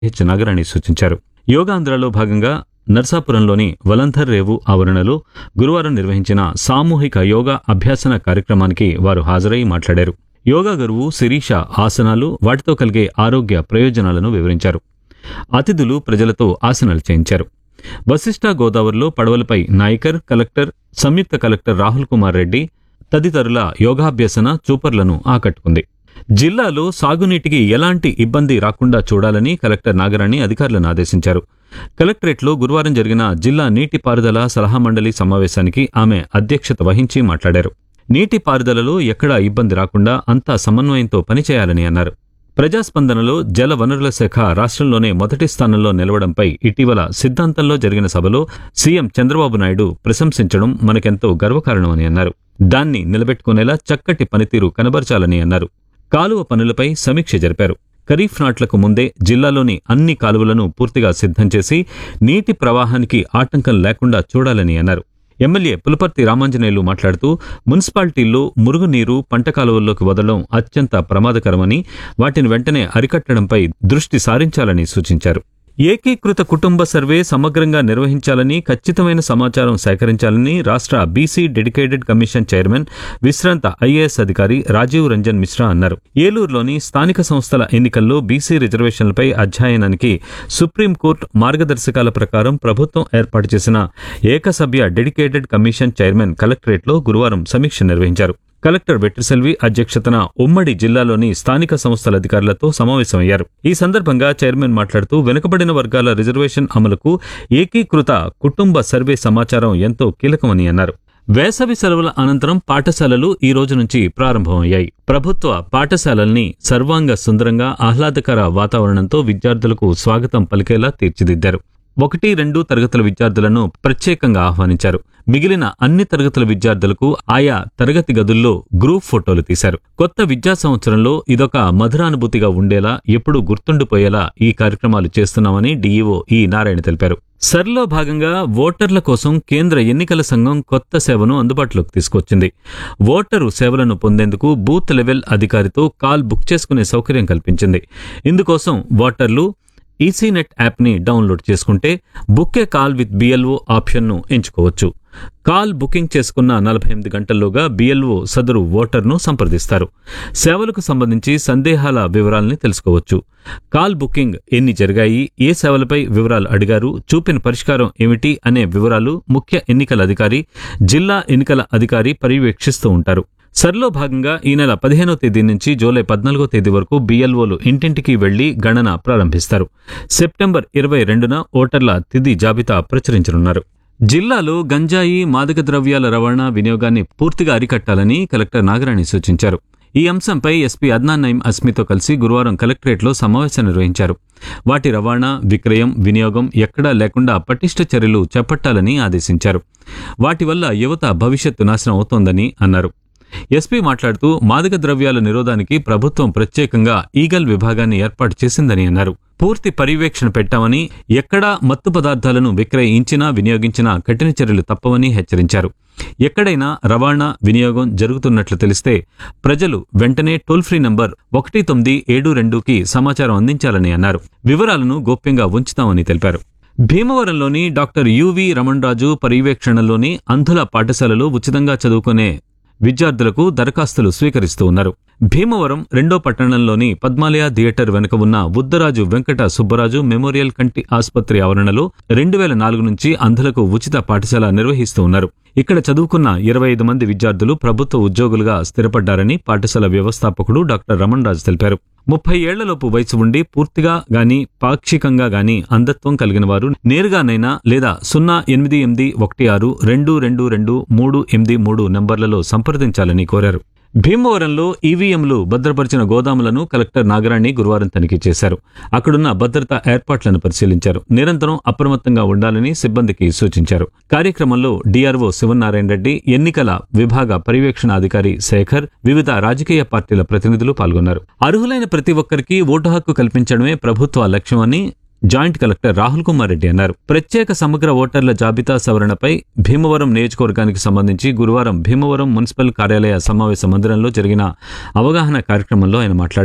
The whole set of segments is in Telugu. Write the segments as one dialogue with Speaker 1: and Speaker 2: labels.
Speaker 1: హెచ్ నాగరాణి సూచించారు యోగాంధ్రలో భాగంగా నర్సాపురంలోని వలంధర్ రేవు ఆవరణలో గురువారం నిర్వహించిన సామూహిక యోగా అభ్యాసన కార్యక్రమానికి వారు హాజరై మాట్లాడారు యోగా గురువు శిరీష ఆసనాలు వాటితో కలిగే ఆరోగ్య ప్రయోజనాలను వివరించారు అతిథులు ప్రజలతో ఆసనాలు చేయించారు వశిష్ఠ గోదావరిలో పడవలపై నాయకర్ కలెక్టర్ సంయుక్త కలెక్టర్ రాహుల్ కుమార్ రెడ్డి తదితరుల యోగాభ్యసన చూపర్లను ఆకట్టుకుంది జిల్లాలో సాగునీటికి ఎలాంటి ఇబ్బంది రాకుండా చూడాలని కలెక్టర్ నాగరాణి అధికారులను ఆదేశించారు కలెక్టరేట్లో గురువారం జరిగిన జిల్లా నీటిపారుదల సలహా మండలి సమావేశానికి ఆమె అధ్యక్షత వహించి మాట్లాడారు నీటిపారుదలలో ఎక్కడా ఇబ్బంది రాకుండా అంతా సమన్వయంతో పనిచేయాలని అన్నారు ప్రజాస్పందనలో జల వనరుల శాఖ రాష్ట్రంలోనే మొదటి స్థానంలో నిలవడంపై ఇటీవల సిద్ధాంతంలో జరిగిన సభలో సీఎం చంద్రబాబు నాయుడు ప్రశంసించడం మనకెంతో గర్వకారణమని అన్నారు దాన్ని నిలబెట్టుకునేలా చక్కటి పనితీరు కనబరచాలని అన్నారు కాలువ పనులపై సమీక్ష జరిపారు ఖరీఫ్ నాట్లకు ముందే జిల్లాలోని అన్ని కాలువలను పూర్తిగా సిద్ధం చేసి నీటి ప్రవాహానికి ఆటంకం లేకుండా చూడాలని అన్నారు ఎమ్మెల్యే పులపర్తి రామాంజనేయులు మాట్లాడుతూ మున్సిపాలిటీల్లో మురుగునీరు పంట కాలువల్లోకి వదలడం అత్యంత ప్రమాదకరమని వాటిని వెంటనే అరికట్టడంపై దృష్టి సారించాలని సూచించారు ఏకీకృత కుటుంబ సర్వే సమగ్రంగా నిర్వహించాలని ఖచ్చితమైన సమాచారం సేకరించాలని రాష్ట్ర బీసీ డెడికేటెడ్ కమిషన్ చైర్మన్ విశ్రాంత ఐఏఎస్ అధికారి రాజీవ్ రంజన్ మిశ్రా అన్నారు ఏలూరులోని స్థానిక సంస్థల ఎన్నికల్లో బీసీ రిజర్వేషన్లపై అధ్యయనానికి సుప్రీంకోర్టు మార్గదర్శకాల ప్రకారం ప్రభుత్వం ఏర్పాటు చేసిన ఏకసభ్య డెడికేటెడ్ కమిషన్ చైర్మన్ కలెక్టరేట్లో గురువారం సమీక్ష నిర్వహించారు కలెక్టర్ వెట్రిసెల్వి అధ్యక్షతన ఉమ్మడి జిల్లాలోని స్థానిక సంస్థల అధికారులతో సమావేశమయ్యారు ఈ సందర్భంగా చైర్మన్ మాట్లాడుతూ వెనుకబడిన వర్గాల రిజర్వేషన్ అమలుకు ఏకీకృత కుటుంబ సర్వే సమాచారం ఎంతో కీలకమని అన్నారు వేసవి సెలవుల అనంతరం పాఠశాలలు ఈ రోజు నుంచి ప్రారంభమయ్యాయి ప్రభుత్వ పాఠశాలల్ని సర్వాంగ సుందరంగా ఆహ్లాదకర వాతావరణంతో విద్యార్థులకు స్వాగతం పలికేలా తీర్చిదిద్దారు ఒకటి రెండు తరగతుల విద్యార్థులను ప్రత్యేకంగా ఆహ్వానించారు మిగిలిన అన్ని తరగతుల విద్యార్థులకు ఆయా తరగతి గదుల్లో గ్రూప్ ఫోటోలు తీశారు కొత్త విద్యా సంవత్సరంలో ఇదొక మధురానుభూతిగా ఉండేలా ఎప్పుడూ గుర్తుండిపోయేలా ఈ కార్యక్రమాలు చేస్తున్నామని డీఈఓ ఈ నారాయణ తెలిపారు సర్లో భాగంగా ఓటర్ల కోసం కేంద్ర ఎన్నికల సంఘం కొత్త సేవను అందుబాటులోకి తీసుకొచ్చింది ఓటరు సేవలను పొందేందుకు బూత్ లెవెల్ అధికారితో కాల్ బుక్ చేసుకునే సౌకర్యం కల్పించింది ఇందుకోసం ఓటర్లు ఈసీనెట్ యాప్ని డౌన్లోడ్ చేసుకుంటే book a call with BLO ఆప్షన్ను ఎంచుకోవచ్చు కాల్ బుకింగ్ చేసుకున్న నలభై ఎనిమిది గంటల్లోగా బిఎల్ఓ సదరు ఓటర్ను సంప్రదిస్తారు సేవలకు సంబంధించి సందేహాల వివరాల్ని తెలుసుకోవచ్చు కాల్ బుకింగ్ ఎన్ని జరిగాయి ఏ సేవలపై వివరాలు అడిగారు చూపిన పరిష్కారం ఏమిటి అనే వివరాలు ముఖ్య ఎన్నికల అధికారి జిల్లా ఎన్నికల అధికారి పర్యవేక్షిస్తూ ఉంటారు సర్లో భాగంగా ఈ నెల పదిహేనో తేదీ నుంచి జూలై పద్నాలుగో తేదీ వరకు బిఎల్ఓలు ఇంటింటికి వెళ్లి గణన ప్రారంభిస్తారు సెప్టెంబర్ ఇరవై రెండున ఓటర్ల తిది జాబితా ప్రచురించనున్నారు జిల్లాలో గంజాయి మాదక ద్రవ్యాల రవాణా వినియోగాన్ని పూర్తిగా అరికట్టాలని కలెక్టర్ నాగరాణి సూచించారు ఈ అంశంపై ఎస్పీ అద్నాన్ నయీం అస్మితో కలిసి గురువారం కలెక్టరేట్లో సమావేశం నిర్వహించారు వాటి రవాణా విక్రయం వినియోగం ఎక్కడా లేకుండా పటిష్ట చర్యలు చేపట్టాలని ఆదేశించారు వాటి వల్ల యువత భవిష్యత్తు నాశనం అవుతోందని అన్నారు ఎస్పీ మాట్లాడుతూ మాదక ద్రవ్యాల నిరోధానికి ప్రభుత్వం ప్రత్యేకంగా ఈగల్ విభాగాన్ని ఏర్పాటు చేసిందని అన్నారు పూర్తి పర్యవేక్షణ పెట్టామని ఎక్కడా మత్తు పదార్థాలను విక్రయించినా వినియోగించినా కఠిన చర్యలు తప్పవని హెచ్చరించారు ఎక్కడైనా రవాణా వినియోగం జరుగుతున్నట్లు తెలిస్తే ప్రజలు వెంటనే టోల్ ఫ్రీ నంబర్ ఒకటి తొమ్మిది ఏడు రెండుకి సమాచారం అందించాలని అన్నారు వివరాలను గోప్యంగా ఉంచుతామని తెలిపారు భీమవరంలోని డాక్టర్ యువి రమణరాజు పర్యవేక్షణలోని అంధుల పాఠశాలలో ఉచితంగా చదువుకునే విద్యార్థులకు దరఖాస్తులు స్వీకరిస్తూ ఉన్నారు భీమవరం రెండో పట్టణంలోని పద్మాలయ థియేటర్ వెనుక ఉన్న బుద్ధరాజు వెంకట సుబ్బరాజు మెమోరియల్ కంటి ఆసుపత్రి ఆవరణలో రెండు వేల నాలుగు నుంచి అంధులకు ఉచిత పాఠశాల నిర్వహిస్తూ ఉన్నారు ఇక్కడ చదువుకున్న ఇరవై ఐదు మంది విద్యార్థులు ప్రభుత్వ ఉద్యోగులుగా స్థిరపడ్డారని పాఠశాల వ్యవస్థాపకుడు డాక్టర్ రమణరాజు తెలిపారు ముప్పై ఏళ్లలోపు వయసు ఉండి పూర్తిగా గాని పాక్షికంగా గాని అంధత్వం కలిగిన వారు నేరుగానైనా లేదా సున్నా ఎనిమిది ఎనిమిది ఒకటి ఆరు రెండు రెండు రెండు మూడు ఎనిమిది మూడు నంబర్లలో సంప్రదించాలని కోరారు భీమవరంలో ఈవీఎంలు భద్రపరిచిన గోదాములను కలెక్టర్ నాగరాణి గురువారం తనిఖీ చేశారు అక్కడున్న భద్రతా ఏర్పాట్లను పరిశీలించారు నిరంతరం అప్రమత్తంగా ఉండాలని సిబ్బందికి సూచించారు కార్యక్రమంలో డీఆర్ఓ శివనారాయణ రెడ్డి ఎన్నికల విభాగ పర్యవేక్షణాధికారి శేఖర్ వివిధ రాజకీయ పార్టీల ప్రతినిధులు పాల్గొన్నారు అర్హులైన ప్రతి ఒక్కరికి ఓటు హక్కు కల్పించడమే ప్రభుత్వ లక్ష్యమని జాయింట్ కలెక్టర్ రాహుల్ కుమార్ రెడ్డి అన్నారు ప్రత్యేక సమగ్ర ఓటర్ల జాబితా సవరణపై భీమవరం నియోజకవర్గానికి సంబంధించి గురువారం భీమవరం మున్సిపల్ కార్యాలయ సమావేశ మందిరంలో జరిగిన అవగాహన కార్యక్రమంలో ఆయన మాట్లాడారు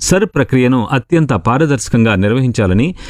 Speaker 1: సర్ ప్రక్రియను అత్యంత పారదర్శకంగా నిర్వహించాలని